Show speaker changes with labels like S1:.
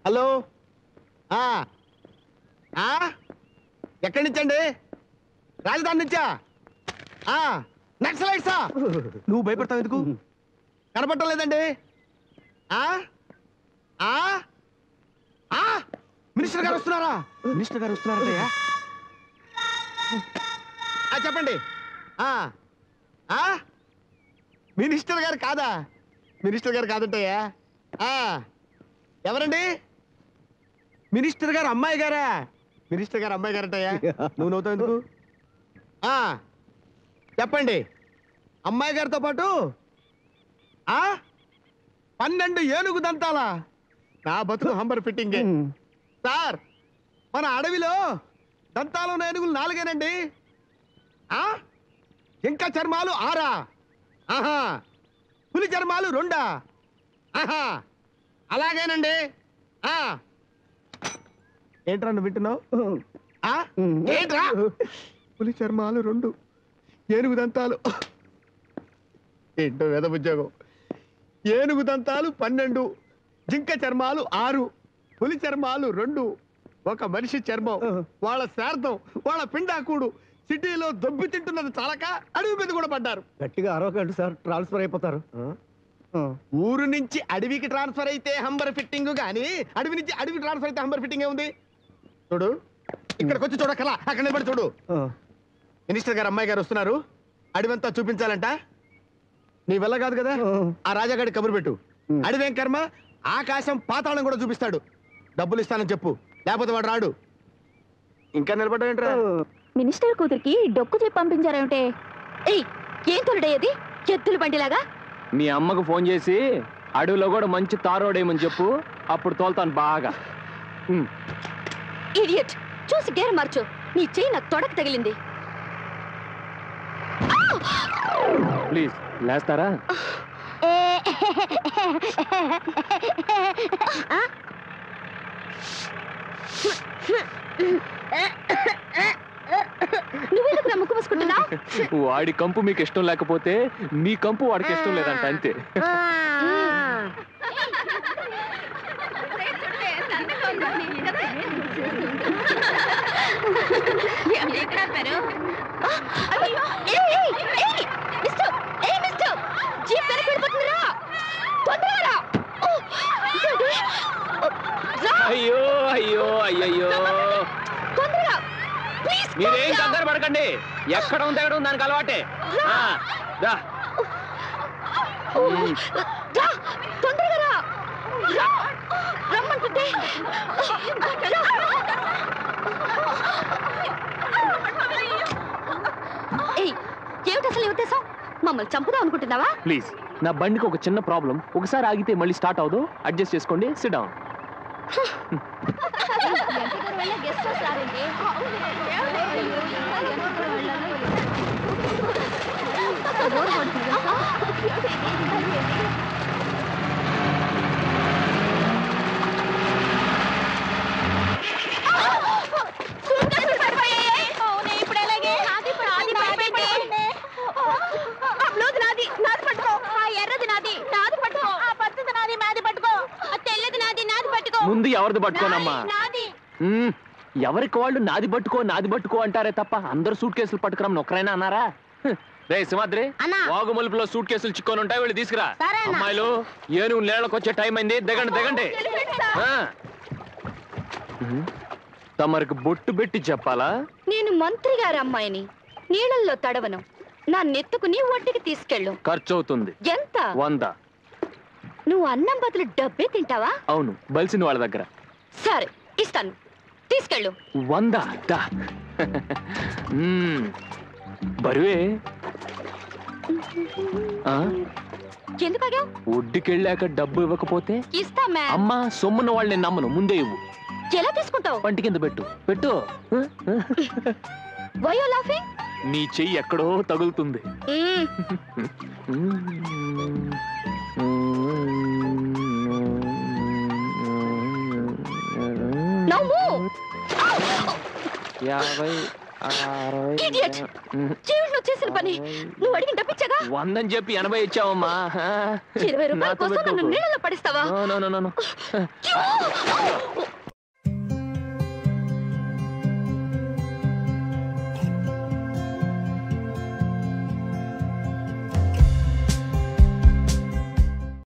S1: Hello ఆ, ఆ? ఎక్కడి నుంచండి రాజధాని నుంచా ఆ, నక్సలైట్సా నువ్వు భయపడతావు ఎందుకు కనపడటం లేదండి ఆ? ఆ? ఆ? మినిస్టర్ గారు వస్తున్నారా మినిస్టర్ గారు వస్తున్నారయ్యా చెప్పండి ఆ ఆ? మినిస్టర్ గారు కాదా మినిస్టర్ గారు కాదంటయ్యా ఆ, ఎవరండి మినిస్టర్ గారు అమ్మాయి గారా మినిస్టర్ గారు అమ్మాయి గారటయ్యా నువ్వు నవ్వుతావు ఎందుకు ఆ, చెప్పండి అమ్మాయి గారితో పాటు ఆ పన్నెండు ఏనుగు దంతాలా నా బతుకు హంబర్ ఫిట్టింగే సార్ మన అడవిలో దంతాలు ఉన్న ఏనుగులు నాలుగేనండి ఆ ఇంకా చర్మాలు ఆరా ఆహా పులి చర్మాలు రెండా ఆహా అలాగేనండి ఆ ఏంట్రా నువ్వు వింటున్నావు ఆ? ఏంట్రా పులి చర్మాలు రెండు ఏనుగు దంతాలు ఏంటో వేద ఉద్యోగం ఏనుగు దంతాలు పన్నెండు జింక చర్మాలు ఆరు పులి చర్మాలు రెండు ఒక మనిషి చర్మం వాళ్ళ శార్థం వాళ్ళ పిండాకుడు సిటీలో దొబ్బి తింటున్నది చాలక అడవి మీద కూడా పడ్డారు
S2: గట్టిగా అరవకండి సార్ ట్రాన్స్ఫర్ అయిపోతారు
S1: ఊరు నుంచి అడవికి ట్రాన్స్ఫర్ అయితే హంబర్ ఫిట్టింగ్ గానీ అడవి నుంచి అడవికి ట్రాన్స్ఫర్ అయితే హంబర్ ఫిట్టింగ్ ఉంది చూడు ఇక్కడికి వచ్చి చూడక్కలా అక్కడ నిలబడి చూడు మినిస్టర్ గారు అమ్మాయి గారు వస్తున్నారు అడవంతా చూపించాలంట నీ వల్ల కాదు కదా ఆ రాజాగాడి కబురు పెట్టు అడివేం కర్మ ఆకాశం పాతాళం కూడా చూపిస్తాడు డబ్బులు ఇస్తానని చెప్పు లేకపోతే వాడు రాడు ఇంకా నిలబడ్డా
S3: మినిస్టర్ కూతురికి డొక్కు చెప్పి పంపించారేమిటే ఏయ్ ఏం తొలడయ్యేది ఎద్దుల బండిలాగా
S4: మీ అమ్మకు ఫోన్ చేసి అడవిలో కూడా మంచి తారోడేమని చెప్పు అప్పుడు తోలుతాను బాగా ఉమ్.
S3: ఇడియట్ చూసి గేర్ మార్చు నీ చెయ్యి నా తొడకు తగిలింది
S4: ప్లీజ్ లేస్తారా
S3: నువ్వెందుకు నా ముక్కు మూసుకుంటున్నావు
S4: వాడి కంపు మీకు ఇష్టం లేకపోతే మీ కంపు వాడికి ఇష్టం లేదంట అంతే
S3: అయ్యో, ఏయ్, ఏయ్, ఏయ్, మిస్టర్, ఏయ్, మిస్టర్, జీప్ వెనక్కి వెళ్ళిపోతుందిరా. తొందరగా రా. ఓ, ఇదేంటి? ఓ, రా,
S4: అయ్యో అయ్యో అయ్యయ్యో
S3: తొందరగా. Please,
S4: మీరేం
S3: come
S4: కంగారు పడకండి ఎక్కడ ఉంది ఎక్కడ ఉంది దానికి అలవాటే ఆ, రా. ఉమ్.
S3: రా, తొందరగా రా. రా, రమ్మంటుంటే. రా. ఏయ్, ఏమిటి అసలు ఈ ఉద్దేశం మమ్మల్ని చంపుదాం అనుకుంటున్నావా
S4: ప్లీజ్ నా బండికి ఒక చిన్న ప్రాబ్లం ఒకసారి ఆగితే మళ్ళీ స్టార్ట్ అవదు అడ్జస్ట్ చేసుకోండి సిట్ డౌన్ ముందు ఎవరిది పట్టుకోనమ్మా మ్మ్. ఎవరికి వాళ్ళు నాది పట్టుకో నాది పట్టుకో అంటారే తప్ప అందరు సూట్ కేసులు పట్టుకురమ్మని ఒక్కరైనా అన్నారా హ్మ్. రే సింహాద్రి
S3: అన్నా.
S4: వాగు మలుపులో సూట్ కేసులు చిక్కొని ఉంటాయి వెళ్ళి తీసుకురా
S3: సరే అన్నా.
S4: అమ్మాయిలు ఏనుగు నీళ్ళకి వచ్చే టైం అయింది దిగండి దిగండి ఆ. మ్మ్. తమరికి బొట్టు పెట్టి చెప్పాలా
S3: నేను మంత్రి గారి అమ్మాయిని నీళ్ళల్లో తడవను నా నెత్తుకుని ఒడ్డుకి తీసుకెళ్ళు
S4: ఖర్చు అవుతుంది
S3: ఎంత
S4: వంద
S3: నువ్వు అన్నం బదులు డబ్బే తింటావా
S4: అవును బలిసిన వాళ్ళ దగ్గర
S3: సరే ఇస్తాను తీసుకెళ్ళు
S4: వంద దా. మ్మ్. బరువే ఆ?
S3: ఎందుకు ఆగావు
S4: ఒడ్డుకెళ్ళాక డబ్బు ఇవ్వకపోతే
S3: ఇస్తా మ్యామ్
S4: అమ్మా సొమ్మున్న వాళ్ళు నేను నమ్మను ముందే ఇవ్వు
S3: ఎలా తీసుకుంటావు
S4: పంటి కింద పెట్టు పెట్టు
S3: వయో లాఫింగ్
S4: నీ చెయ్యి ఎక్కడో తగులుతుంది
S3: నవ్వు
S4: యాభై అరవై
S3: Idiot.
S4: ఉమ్,
S3: జీవితంలో చేసిన పని నువ్వు అడిగిన డబ్బిచ్చాగా
S4: వందని చెప్పి ఎనభై ఇచ్చావమ్మా ఆ,
S3: ఇరవై రూపాయల
S4: నాతో
S3: కోసం నన్ను
S4: పెట్టుకోకు.
S3: నీళ్ళలో పడిస్తావా
S4: no, no, no, no, no.
S3: అయ్యో!